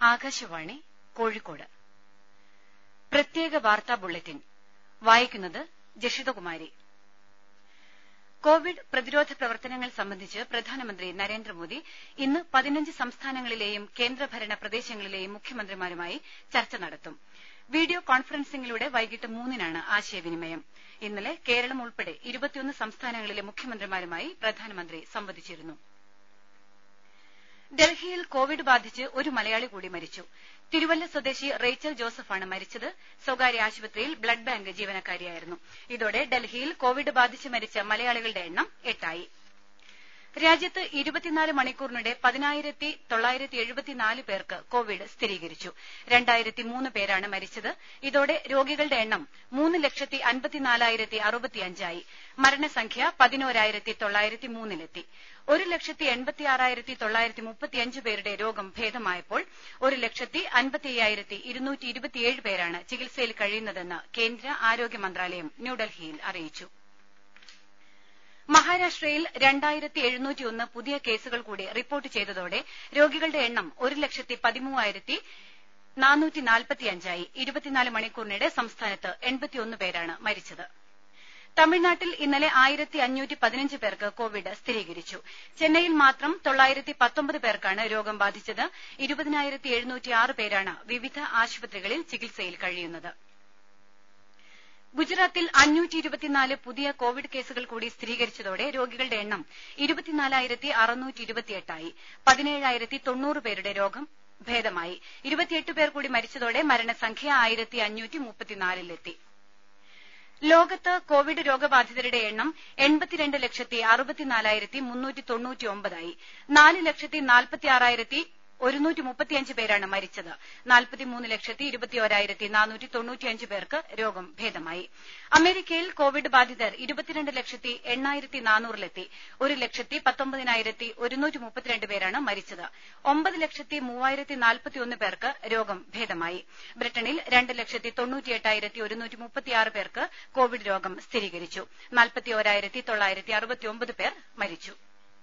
ആകാശവാണി കോഴിക്കോട് പ്രത്യേക വാർത്താ ബുള്ളറ്റിൻ വായിക്കുന്നത് ജഷിതകുമാരി കോവിഡ് പ്രതിരോധ പ്രവർത്തനങ്ങൾ സംബന്ധിച്ച് പ്രധാനമന്ത്രി നരേന്ദ്രമോദി ഇന്ന് പതിനഞ്ച് സംസ്ഥാനങ്ങളിലെയും കേന്ദ്രഭരണ പ്രദേശങ്ങളിലെയും മുഖ്യമന്ത്രിമാരുമായി ചർച്ച നടത്തും വീഡിയോ കോൺഫറൻസിംഗിലൂടെ വൈകിട്ട് മൂന്നിനാണ് ആശയവിനിമയം ഇന്നലെ കേരളം ഉൾപ്പെടെ ഇരുപത്തിയൊന്ന് സംസ്ഥാനങ്ങളിലെ മുഖ്യമന്ത്രിമാരുമായി പ്രധാനമന്ത്രി സംവദിച്ചിരുന്നു ഡൽഹിയിൽ കോവിഡ് ബാധിച്ച് ഒരു മലയാളി കൂടി മരിച്ചു തിരുവല്ല സ്വദേശി റേച്ചൽ ജോസഫാണ് മരിച്ചത് സ്വകാര്യ ആശുപത്രിയിൽ ബ്ലഡ് ബാങ്ക് ജീവനക്കാരിയായിരുന്നു ഇതോടെ ഡൽഹിയിൽ കോവിഡ് ബാധിച്ച് മരിച്ച മലയാളികളുടെ എണ്ണം എട്ടായി രാജ്യത്ത് ഇരുപത്തിനാല് മണിക്കൂറിനിടെ പതിനായിരത്തി തൊള്ളായിരത്തി എഴുപത്തിനാല് പേർക്ക് കോവിഡ് സ്ഥിരീകരിച്ചു രണ്ടായിരത്തി മൂന്ന് പേരാണ് മരിച്ചത് ഇതോടെ രോഗികളുടെ എണ്ണം മൂന്ന് ലക്ഷത്തി അൻപത്തിനാലായിരത്തി അറുപത്തിയഞ്ചായി മരണസംഖ്യ പതിനോരായിരത്തി തൊള്ളായിരത്തി മൂന്നിലെത്തി ഒരു ലക്ഷത്തി എൺപത്തിയാറായിരത്തി തൊള്ളായിരത്തി മുപ്പത്തിയഞ്ച് പേരുടെ രോഗം ഭേദമായപ്പോൾ ഒരു ലക്ഷത്തി അൻപത്തിയ്യായിരത്തി ഇരുന്നൂറ്റി ഇരുപത്തിയേഴ് പേരാണ് ചികിത്സയിൽ കഴിയുന്നതെന്ന് കേന്ദ്ര ആരോഗ്യ മന്ത്രാലയം ന്യൂഡൽഹിയിൽ അറിയിച്ചു മഹാരാഷ്ട്രയിൽ രണ്ടായിരത്തി എഴുന്നൂറ്റിയൊന്ന് പുതിയ കേസുകൾ കൂടി റിപ്പോർട്ട് ചെയ്തതോടെ രോഗികളുടെ എണ്ണം ഒരു ലക്ഷത്തി പതിമൂവായിരത്തി നാനൂറ്റി നാൽപ്പത്തിയഞ്ചായി ഇരുപത്തിനാല് മണിക്കൂറിനിടെ സംസ്ഥാനത്ത് എൺപത്തിയൊന്ന് പേരാണ് മരിച്ചത് തമിഴ്നാട്ടിൽ ഇന്നലെ ആയിരത്തി അഞ്ഞൂറ്റി പതിനഞ്ച് പേർക്ക് കോവിഡ് സ്ഥിരീകരിച്ചു ചെന്നൈയിൽ മാത്രം തൊള്ളായിരത്തി പത്തൊമ്പത് പേർക്കാണ് രോഗം ബാധിച്ചത് ഇരുപതിനായിരത്തി എഴുന്നൂറ്റിയാറ് പേരാണ് വിവിധ ആശുപത്രികളിൽ ചികിത്സയിൽ കഴിയുന്നത് ഗുജറാത്തിൽ അഞ്ഞൂറ്റി ഇരുപത്തിനാല് പുതിയ കോവിഡ് കേസുകൾ കൂടി സ്ഥിരീകരിച്ചതോടെ രോഗികളുടെ എണ്ണം ഇരുപത്തിനാലായിരത്തി അറുന്നൂറ്റി ഇരുപത്തിയെട്ടായി പതിനേഴായിരത്തി തൊണ്ണൂറ് പേരുടെ രോഗം ഭേദമായി ഇരുപത്തിയെട്ട് പേർ കൂടി മരിച്ചതോടെ മരണസംഖ്യ ആയിരത്തി അഞ്ഞൂറ്റി മുപ്പത്തിനാലിലെത്തി ലോകത്ത് കോവിഡ് രോഗബാധിതരുടെ എണ്ണം എൺപത്തിരണ്ട് ലക്ഷത്തി അറുപത്തിനാലായിരത്തി മുന്നൂറ്റി തൊണ്ണൂറ്റി ഒമ്പതായി നാല് ലക്ഷത്തി നാൽപ്പത്തിയാറായിരത്തി ഒരുന്നൂറ്റി മുപ്പത്തിയഞ്ച് പേരാണ് മരിച്ചത് നാൽപ്പത്തിമൂന്ന് ലക്ഷത്തി ഇരുപത്തിയോരായിരത്തി നാനൂറ്റി തൊണ്ണൂറ്റിയഞ്ച് പേർക്ക് രോഗം ഭേദമായി അമേരിക്കയിൽ കോവിഡ് ബാധിതർ ഇരുപത്തിരണ്ട് ലക്ഷത്തി എണ്ണായിരത്തി നാനൂറിലെത്തി ഒരു ലക്ഷത്തി പത്തൊമ്പതിനായിരത്തി ഒരുന്നൂറ്റി മുപ്പത്തിരണ്ട് പേരാണ് മരിച്ചത് ഒമ്പത് ലക്ഷത്തി മൂവായിരത്തി നാൽപ്പത്തിയൊന്ന് പേർക്ക് രോഗം ഭേദമായി ബ്രിട്ടണിൽ രണ്ട് ലക്ഷത്തി തൊണ്ണൂറ്റിയെട്ടായിരത്തി ഒരുന്നൂറ്റി മുപ്പത്തിയാറ് പേർക്ക് കോവിഡ് രോഗം സ്ഥിരീകരിച്ചു നാൽപ്പത്തിയോരായിരത്തി തൊള്ളായിരത്തി അറുപത്തിയൊമ്പത് പേർ മരിച്ചു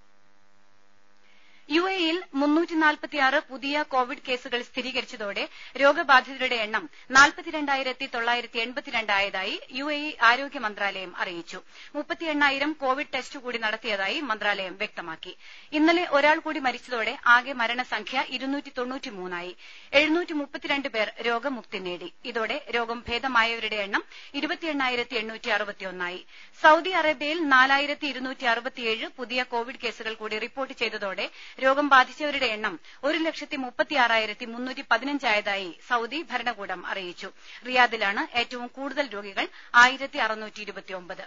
യു എയിൽ മുന്നൂറ്റിനാൽപ്പത്തിയാറ് പുതിയ കോവിഡ് കേസുകൾ സ്ഥിരീകരിച്ചതോടെ രോഗബാധിതരുടെ എണ്ണം നാൽപ്പത്തിരണ്ടായിരത്തി തൊള്ളായിരത്തി എൺപത്തിരണ്ടായതായി യു എ ഇ ആരോഗ്യ മന്ത്രാലയം അറിയിച്ചു മുപ്പത്തി എണ്ണായിരം കോവിഡ് ടെസ്റ്റ് കൂടി നടത്തിയതായി മന്ത്രാലയം വ്യക്തമാക്കി ഇന്നലെ ഒരാൾ കൂടി മരിച്ചതോടെ ആകെ മരണസംഖ്യ ഇരുന്നൂറ്റി തൊണ്ണൂറ്റിമൂന്നായി എഴുന്നൂറ്റി മുപ്പത്തിരണ്ട് പേർ രോഗമുക്തി നേടി ഇതോടെ രോഗം ഭേദമായവരുടെ എണ്ണം ഇരുപത്തി എണ്ണായിരത്തി എണ്ണൂറ്റി അറുപത്തിയൊന്നായി സൌദി അറേബ്യയിൽ നാലായിരത്തി ഇരുന്നൂറ്റി അറുപത്തിയേഴ് പുതിയ കോവിഡ് കേസുകൾ കൂടി റിപ്പോർട്ട് ചെയ്തതോടെ രോഗം ബാധിച്ചവരുടെ എണ്ണം ഒരു ലക്ഷത്തി മുപ്പത്തിയാറായിരത്തി മുന്നൂറ്റി പതിനഞ്ചായതായി സൌദി ഭരണകൂടം അറിയിച്ചു റിയാദിലാണ് ഏറ്റവും കൂടുതൽ രോഗികൾ ആയിരത്തി അറുന്നൂറ്റി ഇരുപത്തിയൊമ്പത്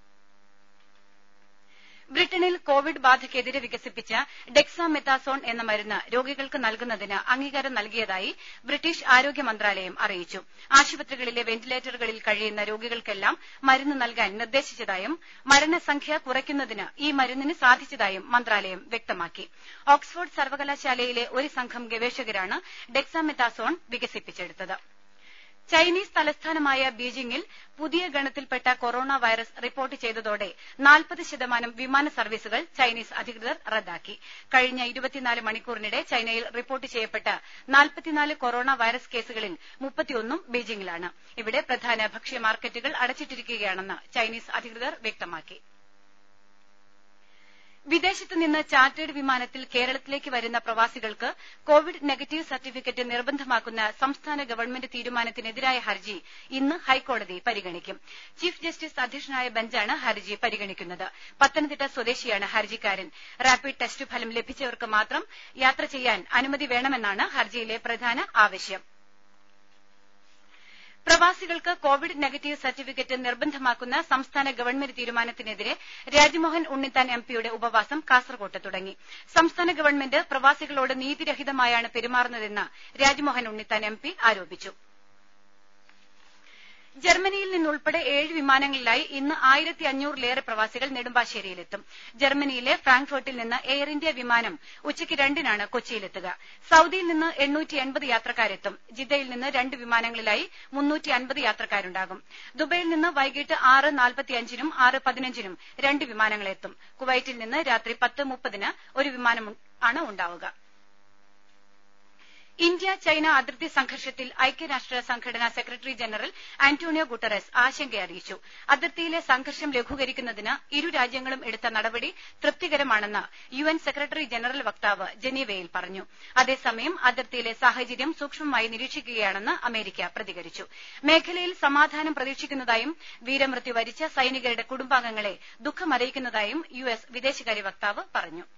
ബ്രിട്ടണിൽ കോവിഡ് ബാധയ്ക്കെതിരെ വികസിപ്പിച്ച ഡെക്സാമെത്താസോൺ എന്ന മരുന്ന് രോഗികൾക്ക് നൽകുന്നതിന് അംഗീകാരം നൽകിയതായി ബ്രിട്ടീഷ് ആരോഗ്യ മന്ത്രാലയം അറിയിച്ചു ആശുപത്രികളിലെ വെന്റിലേറ്ററുകളിൽ കഴിയുന്ന രോഗികൾക്കെല്ലാം മരുന്ന് നൽകാൻ നിർദ്ദേശിച്ചതായും മരണസംഖ്യ കുറയ്ക്കുന്നതിന് ഈ മരുന്നിന് സാധിച്ചതായും മന്ത്രാലയം വ്യക്തമാക്കി ഓക്സ്ഫോർഡ് സർവകലാശാലയിലെ ഒരു സംഘം ഗവേഷകരാണ് ഡെക്സാമെത്താസോൺ വികസിപ്പിച്ചെടുത്തത് ചൈനീസ് തലസ്ഥാനമായ ബീജിംഗിൽ പുതിയ ഗണത്തിൽപ്പെട്ട കൊറോണ വൈറസ് റിപ്പോർട്ട് ചെയ്തതോടെ നാൽപ്പത് ശതമാനം വിമാന സർവീസുകൾ ചൈനീസ് അധികൃതർ റദ്ദാക്കി കഴിഞ്ഞ ഇരുപത്തിനാല് മണിക്കൂറിനിടെ ചൈനയിൽ റിപ്പോർട്ട് ചെയ്യപ്പെട്ട നാൽപ്പത്തിനാല് കൊറോണ വൈറസ് കേസുകളിൽ മുപ്പത്തിയൊന്നും ബീജിംഗിലാണ് ഇവിടെ പ്രധാന ഭക്ഷ്യ മാർക്കറ്റുകൾ അടച്ചിട്ടിരിക്കുകയാണെന്ന് ചൈനീസ് അധികൃതർ വ്യക്തമാക്കി വിദേശത്ത് നിന്ന് ചാർട്ടേഡ് വിമാനത്തിൽ കേരളത്തിലേക്ക് വരുന്ന പ്രവാസികൾക്ക് കോവിഡ് നെഗറ്റീവ് സർട്ടിഫിക്കറ്റ് നിർബന്ധമാക്കുന്ന സംസ്ഥാന ഗവൺമെന്റ് തീരുമാനത്തിനെതിരായ ഹർജി ഇന്ന് ഹൈക്കോടതി പരിഗണിക്കും ചീഫ് ജസ്റ്റിസ് അധ്യക്ഷനായ ബെഞ്ചാണ് ഹർജി പരിഗണിക്കുന്നത് പത്തനംതിട്ട സ്വദേശിയാണ് ഹർജിക്കാരൻ റാപ്പിഡ് ടെസ്റ്റ് ഫലം ലഭിച്ചവർക്ക് മാത്രം യാത്ര ചെയ്യാൻ അനുമതി വേണമെന്നാണ് ഹർജിയിലെ പ്രധാന ആവശ്യം പ്രവാസികൾക്ക് കോവിഡ് നെഗറ്റീവ് സർട്ടിഫിക്കറ്റ് നിർബന്ധമാക്കുന്ന സംസ്ഥാന ഗവൺമെന്റ് തീരുമാനത്തിനെതിരെ രാജ്മോഹൻ ഉണ്ണിത്താൻ എംപിയുടെ ഉപവാസം കാസർകോട്ട് തുടങ്ങി സംസ്ഥാന ഗവൺമെന്റ് പ്രവാസികളോട് നീതിരഹിതമായാണ് പെരുമാറുന്നതെന്ന് രാജ്മോഹൻ ഉണ്ണിത്താൻ എംപി ആരോപിച്ചു ജർമ്മനിയിൽ നിന്നുൾപ്പെടെ ഏഴ് വിമാനങ്ങളിലായി ഇന്ന് ആയിരത്തി അഞ്ഞൂറിലേറെ പ്രവാസികൾ നെടുമ്പാശ്ശേരിയിലെത്തും ജർമ്മനിയിലെ ഫ്രാങ്ക്ഫർട്ടിൽ നിന്ന് എയർ ഇന്ത്യ വിമാനം ഉച്ചയ്ക്ക് രണ്ടിനാണ് കൊച്ചിയിലെത്തുക സൌദിയിൽ നിന്ന് എണ്ണൂറ്റി എൺപത് യാത്രക്കാരെത്തും ജിദ്ദയിൽ നിന്ന് രണ്ട് വിമാനങ്ങളിലായി മുന്നൂറ്റി അൻപത് യാത്രക്കാരുണ്ടാകും ദുബൈയിൽ നിന്ന് വൈകിട്ട് ആറ് നാൽപ്പത്തിയഞ്ചിനും ആറ് പതിനഞ്ചിനും രണ്ട് വിമാനങ്ങളെത്തും കുവൈറ്റിൽ നിന്ന് രാത്രി പത്ത് മുപ്പതിന് ഒരു വിമാനമാണ് ഉണ്ടാവുക ഇന്ത്യ ചൈന അതിർത്തി സംഘർഷത്തിൽ ഐക്യരാഷ്ട്ര സംഘടനാ സെക്രട്ടറി ജനറൽ ആന്റോണിയോ ഗുട്ടറസ് ആശങ്കയറിയിച്ചു അതിർത്തിയിലെ സംഘർഷം ലഘൂകരിക്കുന്നതിന് ഇരു രാജ്യങ്ങളും എടുത്ത നടപടി തൃപ്തികരമാണെന്ന് യു എൻ സെക്രട്ടറി ജനറൽ വക്താവ് ജനീവയിൽ പറഞ്ഞു അതേസമയം അതിർത്തിയിലെ സാഹചര്യം സൂക്ഷ്മമായി നിരീക്ഷിക്കുകയാണെന്ന് അമേരിക്ക പ്രതികരിച്ചു മേഖലയിൽ സമാധാനം പ്രതീക്ഷിക്കുന്നതായും വീരമൃത്യു വരിച്ച സൈനികരുടെ കുടുംബാംഗങ്ങളെ ദുഃഖമറിയിക്കുന്നതായും യു എസ് വിദേശകാര്യ വക്താവ് പറഞ്ഞു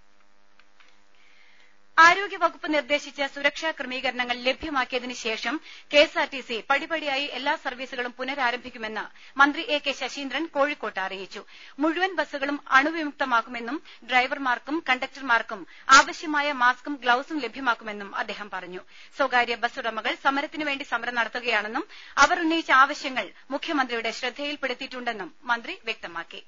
ആരോഗ്യവകുപ്പ് നിർദ്ദേശിച്ച സുരക്ഷാ ക്രമീകരണങ്ങൾ ലഭ്യമാക്കിയതിനു ശേഷം കെഎസ്ആർടിസി പടിപടിയായി എല്ലാ സർവീസുകളും പുനരാരംഭിക്കുമെന്ന് മന്ത്രി എ കെ ശശീന്ദ്രൻ കോഴിക്കോട്ട് അറിയിച്ചു മുഴുവൻ ബസ്സുകളും അണുവിമുക്തമാക്കുമെന്നും ഡ്രൈവർമാർക്കും കണ്ടക്ടർമാർക്കും ആവശ്യമായ മാസ്കും ഗ്ലൌസും ലഭ്യമാക്കുമെന്നും അദ്ദേഹം പറഞ്ഞു സ്വകാര്യ ബസ്സുടമകൾ സമരത്തിനുവേണ്ടി സമരം നടത്തുകയാണെന്നും അവർ ഉന്നയിച്ച ആവശ്യങ്ങൾ മുഖ്യമന്ത്രിയുടെ ശ്രദ്ധയിൽപ്പെടുത്തിയിട്ടുണ്ടെന്നും മന്ത്രി വ്യക്തമാക്കി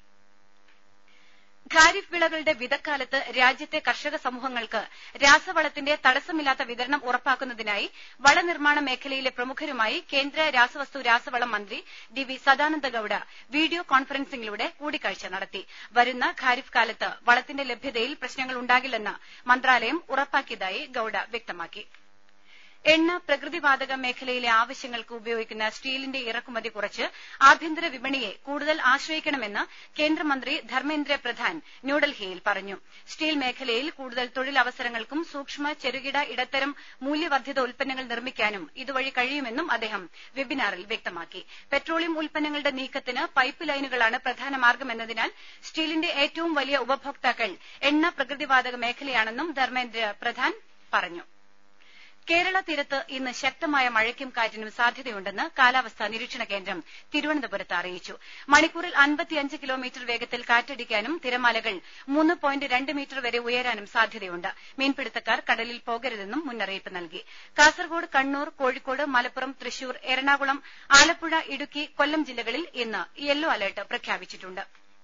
ഖാരിഫ് വിളകളുടെ വിതക്കാലത്ത് രാജ്യത്തെ കർഷക സമൂഹങ്ങൾക്ക് രാസവളത്തിന്റെ തടസ്സമില്ലാത്ത വിതരണം ഉറപ്പാക്കുന്നതിനായി വളനിർമ്മാണ മേഖലയിലെ പ്രമുഖരുമായി കേന്ദ്ര രാസവസ്തു രാസവളം മന്ത്രി D V Sadananda Gowda video കോൺഫറൻസിംഗിലൂടെ കൂടിക്കാഴ്ച നടത്തി വരുന്ന ഖാരിഫ് കാലത്ത് വളത്തിന്റെ ലഭ്യതയിൽ പ്രശ്നങ്ങൾ ഉണ്ടാകില്ലെന്ന് മന്ത്രാലയം ഉറപ്പാക്കിയതായി ഗൌഡ വ്യക്തമാക്കി എണ്ണ പ്രകൃതിവാതക മേഖലയിലെ ആവശ്യങ്ങൾക്ക് ഉപയോഗിക്കുന്ന സ്റ്റീലിന്റെ ഇറക്കുമതി കുറച്ച് ആഭ്യന്തര വിപണിയെ കൂടുതൽ ആശ്രയിക്കണമെന്ന് കേന്ദ്രമന്ത്രി ധർമ്മേന്ദ്ര പ്രധാൻ ന്യൂഡൽഹിയിൽ പറഞ്ഞു സ്റ്റീൽ മേഖലയിൽ കൂടുതൽ തൊഴിലവസരങ്ങൾക്കും സൂക്ഷ്മ ചെറുകിട ഇടത്തരം മൂല്യവർദ്ധിത ഉൽപ്പന്നങ്ങൾ നിർമ്മിക്കാനും ഇതുവഴി കഴിയുമെന്നും അദ്ദേഹം വെബിനാറിൽ വ്യക്തമാക്കി പെട്രോളിയം ഉൽപ്പന്നങ്ങളുടെ നീക്കത്തിന് പൈപ്പ് ലൈനുകളാണ് പ്രധാന മാർഗമെന്നതിനാൽ സ്റ്റീലിന്റെ ഏറ്റവും വലിയ ഉപഭോക്താക്കൾ എണ്ണ പ്രകൃതിവാതക മേഖലയാണെന്നും ധർമ്മേന്ദ്ര പ്രധാൻ പറഞ്ഞു കേരള തീരത്ത് ഇന്ന് ശക്തമായ മഴയ്ക്കും കാറ്റിനും സാധ്യതയുണ്ടെന്ന് കാലാവസ്ഥാ നിരീക്ഷണ കേന്ദ്രം തിരുവനന്തപുരത്ത് അറിയിച്ചു മണിക്കൂറിൽ അൻപത്തിയഞ്ച് കിലോമീറ്റർ വേഗത്തിൽ കാറ്റടിക്കാനും തിരമാലകൾ മൂന്ന് പോയിന്റ് രണ്ട് മീറ്റർ വരെ ഉയരാനും സാധ്യതയുണ്ട് മീൻപിടുത്തക്കാർ കടലിൽ പോകരുതെന്നും മുന്നറിയിപ്പ് നൽകി കാസർകോട് കണ്ണൂർ കോഴിക്കോട് മലപ്പുറം തൃശൂർ എറണാകുളം ആലപ്പുഴ ഇടുക്കി കൊല്ലം ജില്ലകളിൽ ഇന്ന് യെല്ലോ അലർട്ട് പ്രഖ്യാപിച്ചിട്ടുണ്ട്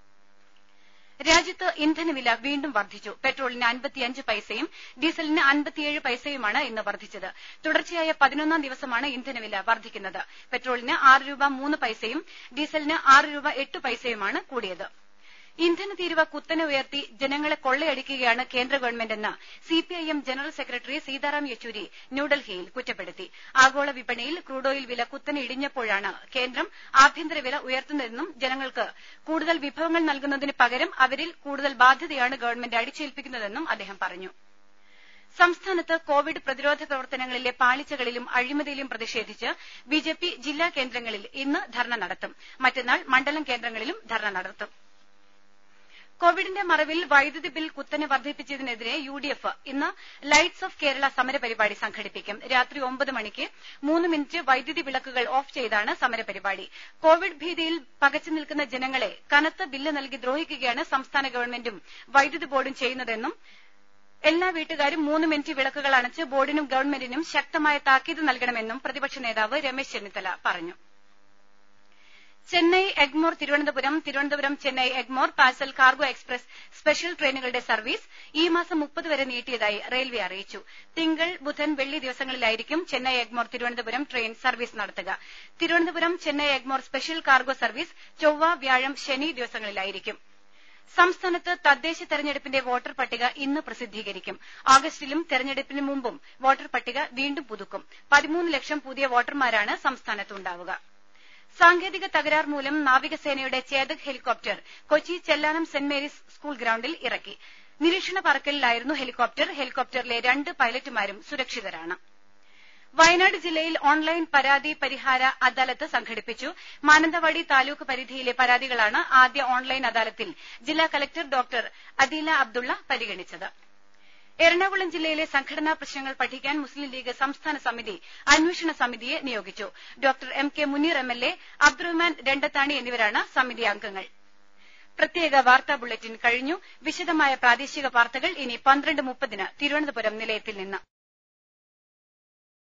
രാജ്യത്ത് ഇന്ധനവില വീണ്ടും വർദ്ധിച്ചു പെട്രോളിന് അൻപത്തിയഞ്ച് പൈസയും ഡീസലിന് അൻപത്തിയേഴ് പൈസയുമാണ് ഇന്ന് വർദ്ധിച്ചത് തുടർച്ചയായ പതിനൊന്നാം ദിവസമാണ് ഇന്ധനവില വർദ്ധിക്കുന്നത് പെട്രോളിന് ആറ് രൂപ മൂന്ന് പൈസയും ഡീസലിന് ആറ് രൂപ എട്ട് പൈസയുമാണ് കൂടിയത് ഇന്ധന തീരുവ കുത്തനെ ഉയർത്തി ജനങ്ങളെ കൊള്ളയടിക്കുകയാണ് കേന്ദ്ര ഗവൺമെന്റെന്ന് CPIM general secretary Sitaram Yechury ന്യൂഡൽഹിയിൽ കുറ്റപ്പെടുത്തി ആഗോള വിപണിയിൽ ക്രൂഡ് ഓയിൽ വില കുത്തനെ ഇടിഞ്ഞപ്പോഴാണ് കേന്ദ്രം ആഭ്യന്തര വില ഉയർത്തുന്നതെന്നും ജനങ്ങൾക്ക് കൂടുതൽ വിഭവങ്ങൾ നൽകുന്നതിന് പകരം അവരിൽ കൂടുതൽ ബാധ്യതയാണ് ഗവൺമെന്റ് അടിച്ചേൽപ്പിക്കുന്നതെന്നും അദ്ദേഹം പറഞ്ഞു സംസ്ഥാനത്ത് കോവിഡ് പ്രതിരോധ പ്രവർത്തനങ്ങളിലെ പാളിച്ചകളിലും അഴിമതിയിലും പ്രതിഷേധിച്ച് ബിജെപി ജില്ലാ കേന്ദ്രങ്ങളിൽ ഇന്ന് ധർണ നടത്തും മറ്റന്നാൾ മണ്ഡലം കേന്ദ്രങ്ങളിലും ധർണ നടത്തും കോവിഡിന്റെ മറവിൽ വൈദ്യുതി ബിൽ കുത്തനെ വർദ്ധിപ്പിച്ചതിനെതിരെ യു ഡി എഫ് ഇന്ന് ലൈറ്റ്സ് ഓഫ് കേരള സമരപരിപാടി സംഘടിപ്പിക്കും രാത്രി ഒമ്പത് മണിക്ക് മൂന്ന് മിനിറ്റ് വൈദ്യുതി വിളക്കുകൾ ഓഫ് ചെയ്താണ് സമരപരിപാടി കോവിഡ് ഭീതിയിൽ പകച്ചു നിൽക്കുന്ന ജനങ്ങളെ കനത്ത ബില്ല് നൽകി ദ്രോഹിക്കുകയാണ് സംസ്ഥാന ഗവൺമെന്റും വൈദ്യുതി ബോർഡും ചെയ്യുന്നതെന്നും എല്ലാ വീട്ടുകാരും മൂന്ന് മിനിറ്റ് വിളക്കുകൾ അണച്ച് ബോർഡിനും ഗവൺമെന്റിനും ശക്തമായ താക്കീത് നൽകണമെന്നും പ്രതിപക്ഷ നേതാവ് രമേശ് ചെന്നിത്തല പറഞ്ഞു Chennai Egmore Thiruvananthapuram Thiruvananthapuram Chennai Egmore parcel cargo express special ട്രെയിനുകളുടെ സർവീസ് ഈ മാസം മുപ്പത് വരെ നീട്ടിയതായി റെയിൽവേ അറിയിച്ചു തിങ്കൾ ബുധൻ വെള്ളി ദിവസങ്ങളിലായിരിക്കും ചെന്നൈ എഗ്മോർ തിരുവനന്തപുരം ട്രെയിൻ സർവീസ് നടത്തുക Thiruvananthapuram Chennai Egmore special cargo service ചൊവ്വ വ്യാഴം ശനി ദിവസങ്ങളിലായിരിക്കും സംസ്ഥാനത്ത് തദ്ദേശ തെരഞ്ഞെടുപ്പിന്റെ വോട്ടർ പട്ടിക ഇന്ന് പ്രസിദ്ധീകരിക്കും ആഗസ്റ്റിലും തെരഞ്ഞെടുപ്പിന് മുമ്പും വോട്ടർ പട്ടിക വീണ്ടും പുതുക്കും പതിമൂന്ന് ലക്ഷം പുതിയ വോട്ടർമാരാണ് സംസ്ഥാനത്തുണ്ടാവുക സാങ്കേതിക തകരാർ മൂലം നാവികസേനയുടെ Chetak helicopter Kochi Chellanam saint Mary's school ഗ്രൌണ്ടിൽ ഇറക്കി നിരീക്ഷണ പറക്കലിലായിരുന്നു ഹെലികോപ്റ്റർ ഹെലികോപ്റ്ററിലെ രണ്ട് പൈലറ്റുമാരും സുരക്ഷിതരാണ് വയനാട് ജില്ലയിൽ ഓൺലൈൻ പരാതി പരിഹാര അദാലത്ത് സംഘടിപ്പിച്ചു മാനന്തവാടി താലൂക്ക് പരിധിയിലെ പരാതികളാണ് ആദ്യ ഓൺലൈൻ അദാലത്തിൽ ജില്ലാ കലക്ടർ ഡോക്ടർ അദീല അബ്ദുള്ള പരിഗണിച്ചത് എറണാകുളം ജില്ലയിലെ സംഘടനാ പ്രശ്നങ്ങൾ പഠിക്കാൻ മുസ്ലിം ലീഗ് സംസ്ഥാന സമിതി അന്വേഷണ സമിതിയെ നിയോഗിച്ചു doctor M K Muneer M L A Abdurahman Randathani എന്നിവരാണ് സമിതി അംഗങ്ങൾ പ്രത്യേക വാർത്താ ബുള്ളറ്റിൻ കഴിഞ്ഞു വിശദമായ പ്രാദേശിക വാർത്തകൾ ഇനി പന്ത്രണ്ട് മുപ്പതിന് തിരുവനന്തപുരം നിലയത്തിൽ നിന്ന്